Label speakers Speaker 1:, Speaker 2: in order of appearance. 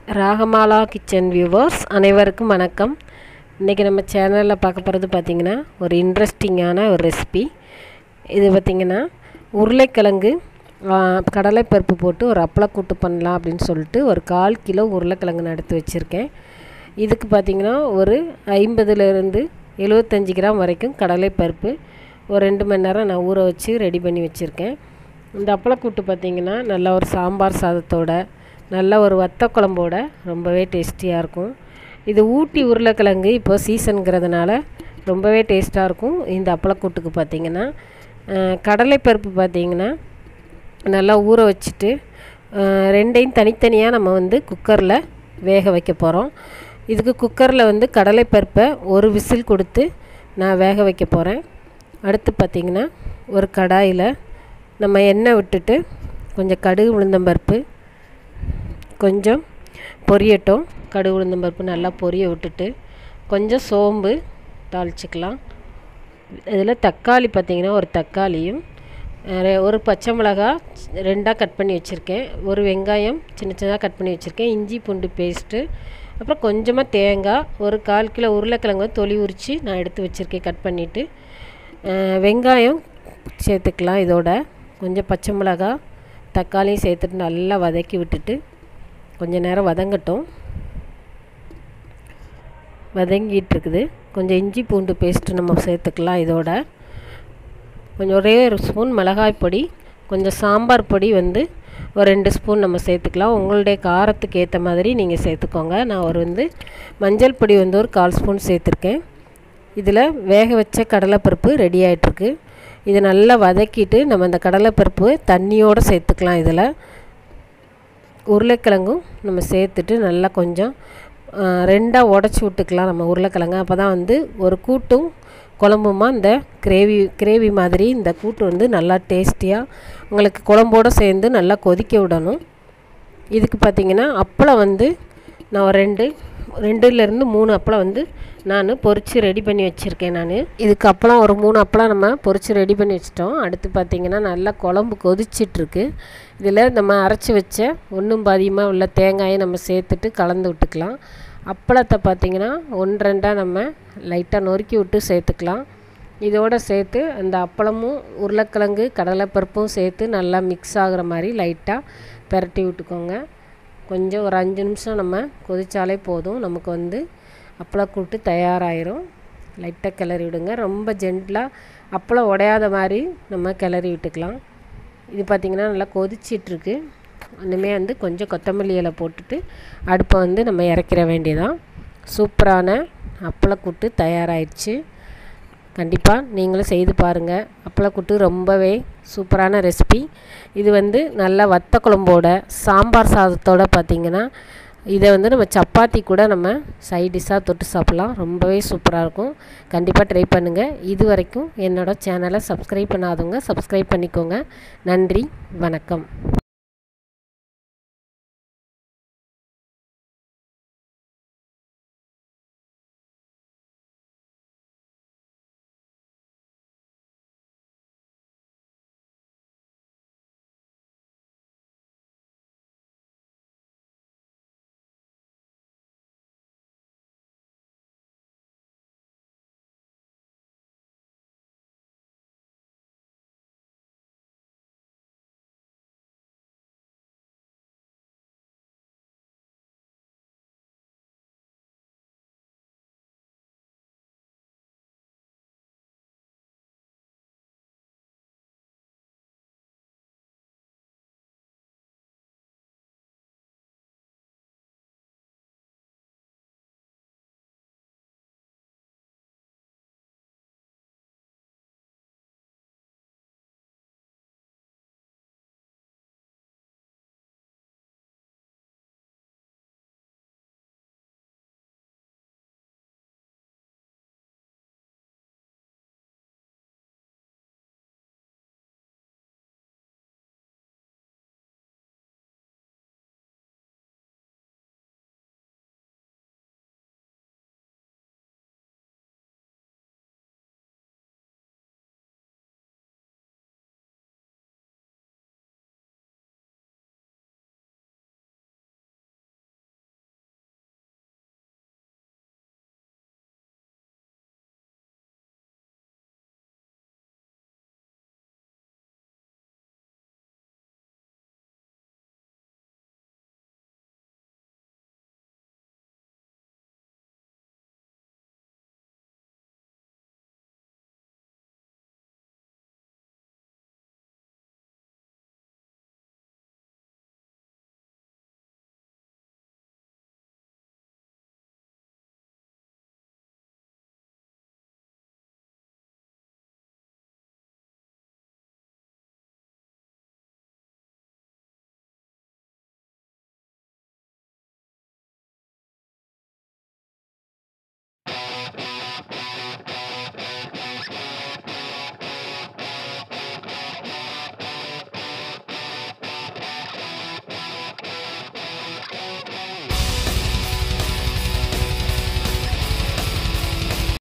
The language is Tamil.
Speaker 1: ராகமாலா கிச்சன் வியூவர்ஸ் அனைவருக்கும் வணக்கம் இன்றைக்கி நம்ம சேனலில் பார்க்க போகிறது பார்த்திங்கன்னா ஒரு இன்ட்ரெஸ்டிங்கான ஒரு ரெசிபி இது பார்த்திங்கன்னா உருளைக்கிழங்கு ஆ, கடலைப்பருப்பு போட்டு ஒரு அப்பளக்கூட்டு பண்ணலாம் அப்படின்னு சொல்லிட்டு ஒரு கால் கிலோ உருளைக்கிழங்கு நான் எடுத்து வச்சுருக்கேன் இதுக்கு பார்த்திங்கன்னா ஒரு ஐம்பதுலேருந்து எழுபத்தஞ்சி கிராம் வரைக்கும் கடலைப்பருப்பு ஒரு ரெண்டு மணி நேரம் நான் ஊற வச்சு ரெடி பண்ணி வச்சுருக்கேன் இந்த அப்பளக்கூட்டு பார்த்திங்கன்னா நல்லா ஒரு சாம்பார் சாதத்தோட நல்ல ஒரு வத்த குழம்போட ரொம்பவே டேஸ்டியாக இருக்கும் இது ஊட்டி உருளைக்கிழங்கு இப்போ சீசனுங்கிறதுனால ரொம்பவே டேஸ்ட்டாக இருக்கும் இந்த அப்பளக்கூட்டுக்கு பார்த்திங்கன்னா அஹ், கடலைப்பருப்பு பார்த்திங்கன்னா நல்லா ஊற வச்சுட்டு அஹ், ரெண்டையும் தனித்தனியாக நம்ம வந்து குக்கரில் வேக வைக்க போகிறோம் இதுக்கு குக்கரில் வந்து கடலைப்பருப்பை ஒரு விசில் கொடுத்து நான் வேக வைக்க போகிறேன் அடுத்து பார்த்திங்கன்னா ஒரு கடாயில் நம்ம எண்ணெய் விட்டுட்டு கொஞ்சம் கடுகு உளுந்தம்பருப்பு கொஞ்சம் பொரியட்டும் கடுகு உளுந்தம்பருப்பு நல்லா பொரிய விட்டுட்டு கொஞ்சம் சோம்பு தாளிச்சிக்கலாம் இதில் தக்காளி பார்த்திங்கன்னா ஒரு தக்காளியும் அஹ் ரெ- ஒரு பச்சை மிளகா ரெண்டாக கட் பண்ணி வச்சுருக்கேன் ஒரு வெங்காயம் சின்ன சின்னதாக கட் பண்ணி வச்சுருக்கேன் இஞ்சி பூண்டு பேஸ்ட்டு அப்புறம் கொஞ்சமாக தேங்காய் ஒரு கால் கிலோ உருளைக்கிழங்கு வந்து தொலி உரித்து நான் எடுத்து வச்சுருக்கேன் கட் பண்ணிவிட்டு வெங்காயம் சேர்த்துக்கலாம் இதோட கொஞ்சம் பச்சை மிளகா தக்காளியும் சேர்த்துட்டு நல்லா வதக்கி விட்டுட்டு கொஞ்ச நேரம் வதங்கட்டும் வதங்கிட்டு இருக்குது கொஞ்சம் இஞ்சி பூண்டு பேஸ்ட்டு நம்ம சேர்த்துக்கலாம் இதோட கொஞ்சம் ஒரே ஒரு ஸ்பூன் மிளகாய் பொடி கொஞ்சம் சாம்பார் பொடி வந்து ஒரு ரெண்டு ஸ்பூன் நம்ம சேர்த்துக்கலாம் உங்களுடைய காரத்துக்கு ஏற்ற மாதிரி நீங்கள் சேர்த்துக்கோங்க நான் ஒரு வந்து மஞ்சள் பொடி வந்து ஒரு கால் ஸ்பூன் சேர்த்துருக்கேன் இதில் வேக வச்ச கடலைப்பருப்பு ரெடி ஆகிட்டுருக்கு இதை நல்லா வதக்கிட்டு நம்ம இந்த கடலைப்பருப்பு தண்ணியோடு சேர்த்துக்கலாம் இதில் உருளைக்கிழங்கும் நம்ம சேர்த்துட்டு நல்லா கொஞ்சம் ரெண்டாக உடச்சி விட்டுக்கலாம் நம்ம உருளைக்கிழங்கு அப்போ தான் வந்து ஒரு கூட்டும் குழம்புமா இந்த கிரேவி கிரேவி மாதிரி இந்த கூட்டு வந்து நல்லா டேஸ்டியாக உங்களுக்கு குழம்போடு சேர்ந்து நல்லா கொதிக்க விடணும் இதுக்கு பார்த்திங்கன்னா அப்பளம் வந்து நான் ஒரு ரெண்டு ரெண்டுலேருந்து மூணு அப்பளம் வந்து நான் பொரித்து ரெடி பண்ணி வச்சுருக்கேன் நான் இதுக்கு அப்பளம் ஒரு மூணு அப்பளம் நம்ம பொரித்து ரெடி பண்ணி வச்சிட்டோம் அடுத்து பார்த்திங்கன்னா நல்லா குழம்பு கொதிச்சிட்ருக்கு இதில் நம்ம அரைச்சி வச்ச ஒன்றும் பாதியமாக உள்ள தேங்காயை நம்ம சேர்த்துட்டு கலந்து விட்டுக்கலாம் அப்பளத்தை பார்த்திங்கன்னா ஒன்று ரெண்டாக நம்ம லைட்டாக நொறுக்கி விட்டு சேர்த்துக்கலாம் இதோடு சேர்த்து அந்த அப்பளமும் உருளைக்கிழங்கு கடலைப்பருப்பும் சேர்த்து நல்லா மிக்ஸ் ஆகுற மாதிரி லைட்டாக பெரட்டி விட்டுக்கோங்க கொஞ்சம் ஒரு அஞ்சு நிமிஷம் நம்ம கொதிச்சாலே போதும் நமக்கு வந்து அப்பளக்கூட்டு தயாராகிரும் லைட்டாக கிளறி விடுங்க ரொம்ப ஜென்டிலாக அப்பளம் உடையாத மாதிரி நம்ம கிளறி விட்டுக்கலாம் இது பார்த்திங்கன்னா நல்லா கொதிச்சிட்ருக்கு இனிமே வந்து கொஞ்சம் கொத்தமல்லி இலை போட்டுட்டு அடுப்பை வந்து நம்ம இறக்கிற வேண்டியதான் சூப்பரான அப்பளக்கூட்டு தயாராகிடுச்சு கண்டிப்பாக நீங்களும் செய்து பாருங்கள் அப்பளக்கூட்டு ரொம்பவே சூப்பரான ரெசிபி இது வந்து நல்லா வத்த குழம்போட சாம்பார் சாதத்தோட பார்த்திங்கன்னா இதை வந்து நம்ம சப்பாத்தி கூட நம்ம சைட் டிஷ்ஷாக தொட்டு சாப்பிட்லாம் ரொம்பவே சூப்பராக இருக்கும் கண்டிப்பாக ட்ரை பண்ணுங்கள் இது வரைக்கும் என்னோட சேனலை சப்ஸ்கிரைப் பண்ணாதவங்க சப்ஸ்கிரைப் பண்ணிக்கோங்க நன்றி வணக்கம்